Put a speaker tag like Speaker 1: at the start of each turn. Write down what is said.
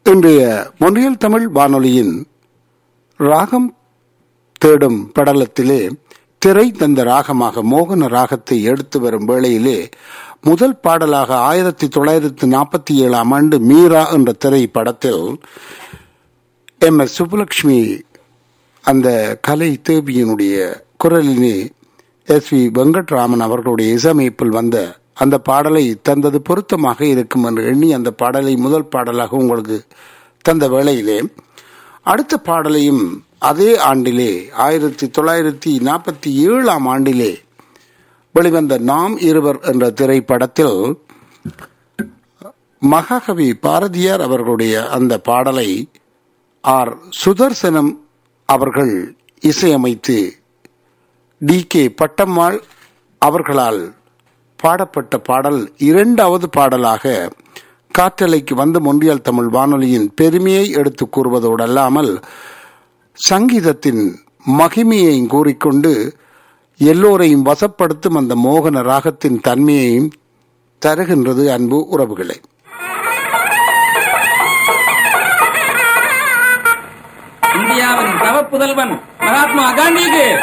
Speaker 1: இன்றைய மொழியல் தமிழ் வானொலியின் ராகம் தேடும் படலத்திலே திரை தந்த ராகமாக மோகன ராகத்தை எடுத்து வரும் வேளையிலே முதல் பாடலாக ஆயிரத்தி தொள்ளாயிரத்தி நாற்பத்தி ஏழாம் ஆண்டு மீரா என்ற திரைப்படத்தில் எம் எஸ் சுப்புலட்சுமி அந்த கலை தேவியினுடைய குரலினே எஸ் வி வெங்கட்ராமன் அவர்களுடைய இசையமைப்பில் வந்த அந்த பாடலை தந்தது பொருத்தமாக இருக்கும் என்று எண்ணி அந்த பாடலை முதல் பாடலாக உங்களுக்கு தந்த வேளையிலே அடுத்த பாடலையும் அதே ஆண்டிலே ஆயிரத்தி தொள்ளாயிரத்தி நாற்பத்தி ஏழாம் ஆண்டிலே வெளிவந்த நாம் இருவர் என்ற திரைப்படத்தில் மகாகவி பாரதியார் அவர்களுடைய அந்த பாடலை ஆர் சுதர்சனம் அவர்கள் இசையமைத்து டி கே பட்டம்மாள் அவர்களால் பாடப்பட்ட பாடல் இரண்டாவது பாடலாக காற்றலைக்கு வந்த மொன்றியல் தமிழ் வானொலியின் பெருமையை எடுத்து கூறுவதோடு அல்லாமல் சங்கீதத்தின் மகிமையை கூறிக்கொண்டு எல்லோரையும் வசப்படுத்தும் அந்த மோகன ராகத்தின் தன்மையையும் தருகின்றது அன்பு உறவுகளை
Speaker 2: இந்தியாவின் தவ புதல்வன் மகாத்மா காந்திக்கு